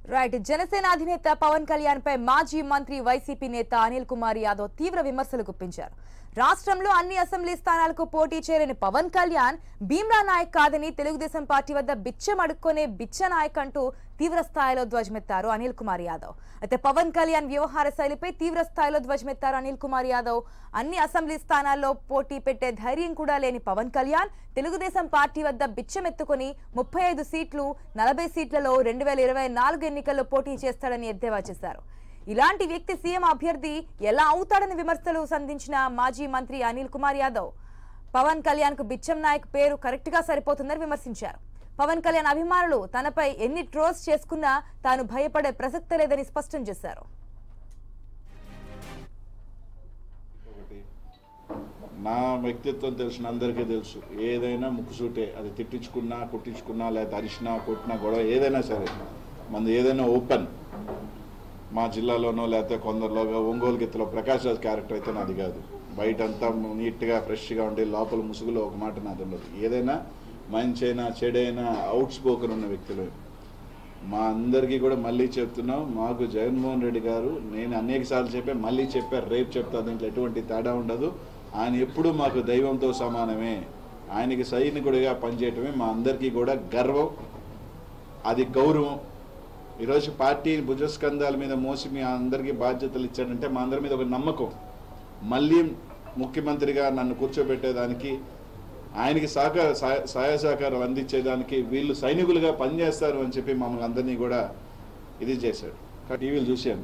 Right Janasena అధినేత పవన్ కళ్యాణ్ పై మాజీ మంత్రి వైసీపీ నేత అనిల్ కుమార్ యాదవ్ తీవ్ర విమర్శలు గుప్పించారు రాష్ట్రంలో అన్ని అసెంబ్లీ స్థానాలకు పోటీ చేరని పవన్ కళ్యాణ్ భీమ్లా నాయక్ కాదని తెలుగుదేశం పార్టీ వద్ద బిచ్చం అడుక్కునే బిచ్చ నాయక్ అంటూ తీవ్ర స్థాయిలో ధ్వజమెత్తారు అనిల్ కుమార్ యాదవ్ అయితే పవన్ కళ్యాణ్ వ్యవహార శైలిపై తీవ్ర స్థాయిలో ధ్వజమెత్తారు అనిల్ కుమార్ యాదవ్ అన్ని అసెంబ్లీ స్థానాల్లో పోటీ పెట్టే ధైర్యం కూడా లేని పవన్ కళ్యాణ్ తెలుగుదేశం పార్టీ వద్ద బిచ్చమెత్తుకుని ముప్పై ఐదు సీట్లు నలభై సీట్లలో రెండు వేల ఇరవై నాలుగు ఎన్నికల్లో పోటీ చేస్తాడని ఎద్దేవా చేశారు ఇలాంటి వ్యక్తి సీఎం అభ్యర్థి ఎలా అవుతాడని విమర్శలు సంధించిన మాజీ మంత్రి అనిల్ కుమార్ యాదవ్ పవన్ కళ్యాణ్ కు బిచ్చం నాయక్ పేరు కరెక్ట్ గా సరిపోతుందని విమర్శించారు పవన్ కళ్యాణ్ అభిమానులు తనపై ఎన్ని ట్రోల్స్ చేసుకున్నా తాను భయపడే ప్రసక్తే లేదని స్పష్టం చేశారు ఒకటి నా వ్యక్తిత్వం తెలిసిన అందరికీ తెలుసు ఏదైనా ముక్కుసూటే అది తిట్టించుకున్నా కుట్టించుకున్నా లేకపోతే అరిచినా కొట్టినా గొడవ ఏదైనా సరే మనది ఏదైనా ఓపెన్ మా జిల్లాలోనో లేకపోతే కొందరిలో ఒంగోలు గీతలో ప్రకాష్ రాజ్ క్యారెక్టర్ అయితే నాది కాదు బయట అంతా నీట్గా ఫ్రెష్గా ఉండి లోపల ముసుగులో ఒక మాట నాది ఉండదు ఏదైనా మంచైనా చెడైనా అవుట్ స్పోకన్ ఉన్న వ్యక్తులు మా అందరికీ కూడా మళ్ళీ చెప్తున్నాం మాకు జగన్మోహన్ రెడ్డి గారు నేను అనేక సార్లు చెప్పా మళ్ళీ చెప్పారు రేపు చెప్తా దీంట్లో ఎటువంటి తేడా ఉండదు ఆయన ఎప్పుడూ మాకు దైవంతో సమానమే ఆయనకి సైనికుడిగా పనిచేయటమే మా అందరికీ కూడా గర్వం అది గౌరవం ఈరోజు పార్టీ భుజస్కంధాల మీద మోసి మీ అందరికీ బాధ్యతలు ఇచ్చాడంటే మా అందరి మీద ఒక నమ్మకం మళ్ళీ ముఖ్యమంత్రిగా నన్ను కూర్చోబెట్టేదానికి ఆయనకి సహకార సహాయ- సహాయ సహకారాలు అందించేదానికి వీళ్ళు సైనికులుగా పనిచేస్తారు అని చెప్పి మమ్మల్ని అందరినీ కూడా ఇది చేశాడు టీవీలు చూశాను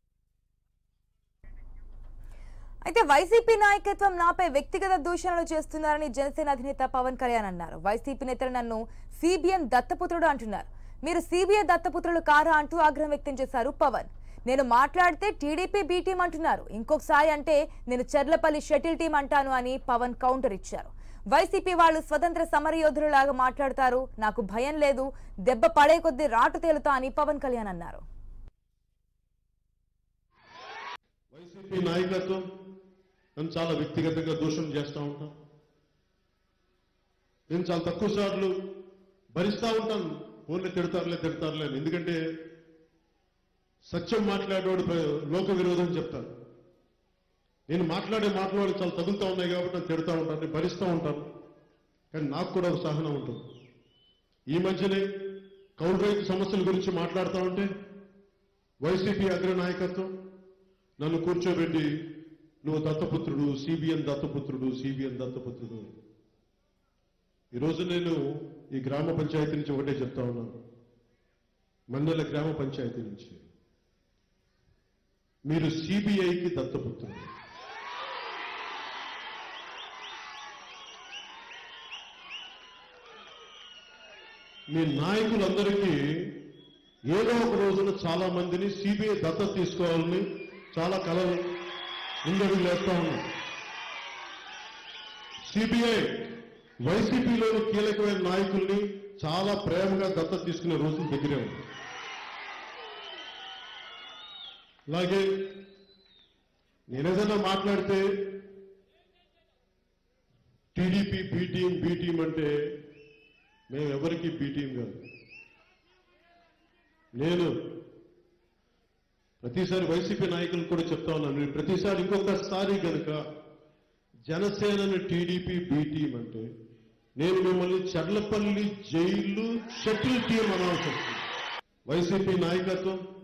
అయితే వైసీపీ నాయకత్వం నాపై వ్యక్తిగత దూషణలు చేస్తున్నారని జనసేన అధినేత పవన్ కళ్యాణ్ అన్నారు వైసీపీ నేతలు నన్ను సిబిఎన్ దత్తపుత్రుడు అంటున్నారు మీరు సిబిఐ దత్తపుత్రులు కారా అంటూ ఆగ్రహం వ్యక్తం చేశారు పవన్ నేను మాట్లాడితే టీడీపీ బీ టీం అంటున్నారు ఇంకొకసారి అంటే నేను చెర్లపల్లి షటిల్ టీం అంటాను అని పవన్ కౌంటర్ ఇచ్చారు వైసీపీ వాళ్ళు స్వతంత్ర సమరయోధులలాగా మాట్లాడతారు నాకు భయం లేదు దెబ్బ పడే కొద్దీ రాటు తేలుతా అని పవన్ కళ్యాణ్ అన్నారు వైసీపీ నాయకత్వం నన్ను చాలా వ్యక్తిగతంగా దూషణ చేస్తూ ఉంటాం నేను చాలా తక్కువ సార్లు భరిస్తూ ఉంటాను ఫోన్లో తిడతారులే తిడతారులే అని. ఎందుకంటే సత్యం మాట్లాడేవాడు ప్ర- లోక విరోధం చెప్తాను నేను మాట్లాడే మాటలు వాళ్ళకి చాలా తగులుతూ ఉన్నాయి కాబట్టి నేను తిడతా ఉంటాను నేను భరిస్తూ ఉంటాను కానీ నాకు కూడా ఒక సహనం ఉంటుంది ఈ మధ్యనే కౌలు రైతు సమస్యల గురించి మాట్లాడుతూ ఉంటే వైసీపీ అగ్ర నాయకత్వం నన్ను కూర్చోబెట్టి నువ్వు దత్తపుత్రుడు సిబిఎన్ దత్తపుత్రుడు సిబిఎన్ దత్తపుత్రుడు ఈరోజు నేను ఈ గ్రామ పంచాయతీ నుంచి ఒకటే చెప్తా ఉన్నాను మండల గ్రామ పంచాయతీ నుంచి మీరు సిబిఐకి దత్తపుత్రుడు మీ నాయకులందరికీ ఏదో ఒక రోజున చాలా మందిని సిబిఐ దత్తత తీసుకోవాలని చాలా కలలు ముందడుగు వేస్తా ఉన్నారు సిబిఐ వైసీపీలోని కీలకమైన నాయకుల్ని చాలా ప్రేమగా దత్తత తీసుకునే రోజులు దగ్గరే ఉంది అలాగే నేనేదైనా మాట్లాడితే TDP B team B team అంటే మేము ఎవరికి బీ టీం కాదు నేను ప్రతిసారి వైసీపీ నాయకులు కూడా చెప్తా ఉన్నాను నేను ప్రతిసారి ఇంకొకసారి కనుక జనసేనని టీడీపీ బీ టీం అంటే నేను మిమ్మల్ని చర్లపల్లి జైలు షటిల్ టీం అనాల్సి వస్తుంది వైసీపీ నాయకత్వం